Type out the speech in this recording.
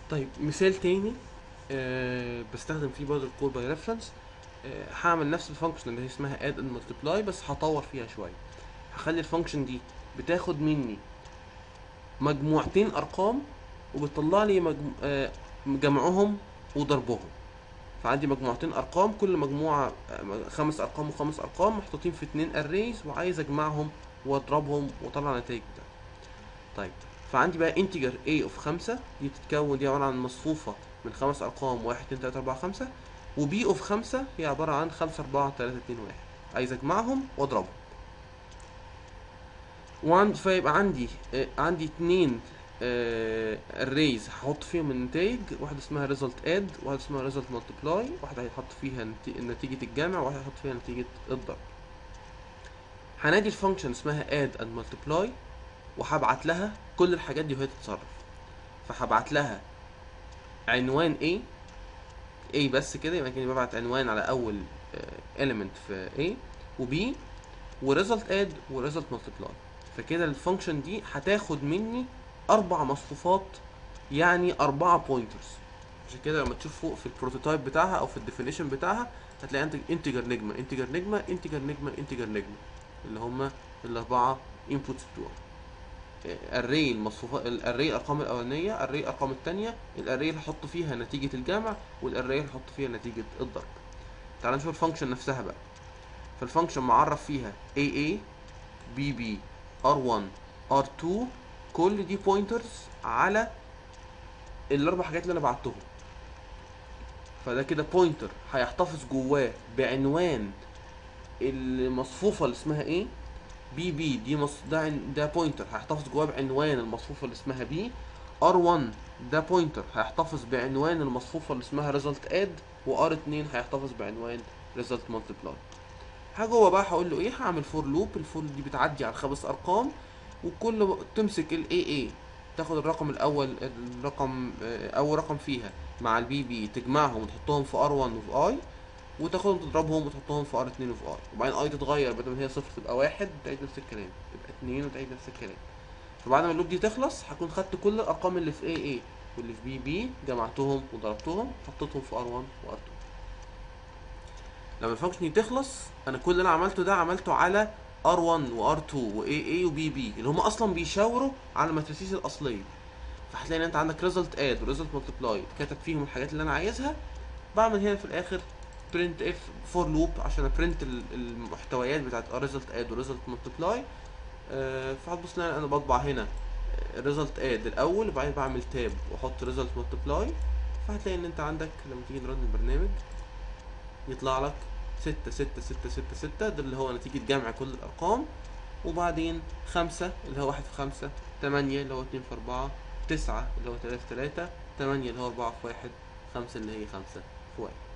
طيب مثال تاني آه بستخدم فيه برضه الكور باي ريفرنس آه هعمل نفس الفانكشن اللي هي اسمها اد اند ملتبلاي بس هطور فيها شويه هخلي الفانكشن دي بتاخد مني مجموعتين ارقام وبتطلع لي مجمو... آه جمعهم وضربهم فعندي مجموعتين ارقام كل مجموعه آه، خمس ارقام وخمس ارقام محطوطين في اتنين اريز وعايز اجمعهم واضربهم واطلع نتائج ده طيب فعندي بقى انتجر a اوف خمسة دي بتتكون دي عبارة عن مصفوفة من خمس أرقام واحد اتنين تلاتة أربعة خمسة و b اوف خمسة هي عبارة عن خمسة أربعة تلاتة اتنين واحد عايز أجمعهم وأضربهم وعندي فيبقى عندي آه عندي اتنين الريز هحط فيهم النتائج واحدة اسمها result add واحدة اسمها result multiply واحدة هيحط فيها نتي- نتيجة الجمع وواحدة هيحط فيها نتيجة الضرب هنادي الفانكشن اسمها add and multiply وهبعت لها كل الحاجات دي وهي تتصرف فهبعت لها عنوان A A بس كده يبقى كده ببعت عنوان على أول آه، element في A و B و result add و result multiply فكده الفانكشن دي هتاخد مني أربع مصفوفات يعني أربعة بوينترز عشان كده لما تشوف فوق في البروتوتايب بتاعها أو في الديفينيشن بتاعها هتلاقي عندك انتجر نجمة انتجر نجمة انتجر نجمة انتجر نجمة اللي هما الأربعة inputs بتوعه الاري المصفوفات الاري الارقام الاولانيه الاري الارقام الثانيه الاري اللي هحط فيها نتيجه الجمع والاري اللي هحط فيها نتيجه الضرب تعال نشوف الفانكشن نفسها بقى فالفانكشن معرف فيها AA BB R1 R2 كل دي بوينترز على الاربع حاجات اللي انا بعتهم فده كده بوينتر هيحتفظ جواه بعنوان المصفوفه اللي اسمها ايه بي بي دي مص... ده عن- ده بوينتر هيحتفظ جواه بعنوان المصفوفه اللي اسمها بي ار1 ده بوينتر هيحتفظ بعنوان المصفوفه اللي اسمها ريزلت اد وار2 هيحتفظ بعنوان ريزلت مالتيبلاي حاجه جوه بقى هقول له ايه هعمل فور لوب الفور دي بتعدي على خمس ارقام وكل م- تمسك الاي اي تاخد الرقم الاول الرقم آه، اول رقم فيها مع البي بي تجمعهم وتحطهم في ار1 وفي اي وتاخدهم تضربهم وتحطهم في ار 2 وفي ار وبعدين اي تتغير بدل ما هي صفر تبقى واحد تعيد نفس الكلام تبقى اتنين وتعيد نفس الكلام فبعد ما اللوب دي تخلص هكون خدت كل الارقام اللي في اي اي واللي في بي بي جمعتهم وضربتهم حطيتهم في ار 1 وار 2 لما الفانكشن دي تخلص انا كل اللي انا عملته ده عملته على ار 1 وار 2 واي اي وبي بي اللي هم اصلا بيشاوروا على الماتريسيز الاصليه فهتلاقي ان انت عندك ريزلت اد وريزلت ملتبلاي كتب فيهم الحاجات اللي انا عايزها بعمل هنا في الاخر برنت اف فور لوب عشان ابرنت المحتويات بتاعت ريزلت اد وريزلت ملتبلاي فهتبص لنا انا بطبع هنا ريزلت اد الاول وبعدين بعمل تاب واحط ريزلت ملتبلاي فهتلاقي ان انت عندك لما تيجي نرن البرنامج يطلع لك ستة ستة ستة ستة ستة ده اللي هو نتيجة جمع كل الأرقام وبعدين خمسة اللي هو واحد في خمسة تمانية اللي هو اتنين في أربعة تسعة اللي هو تلاتة في تلاتة تمانية اللي هو أربعة في واحد خمسة اللي هي خمسة في واحد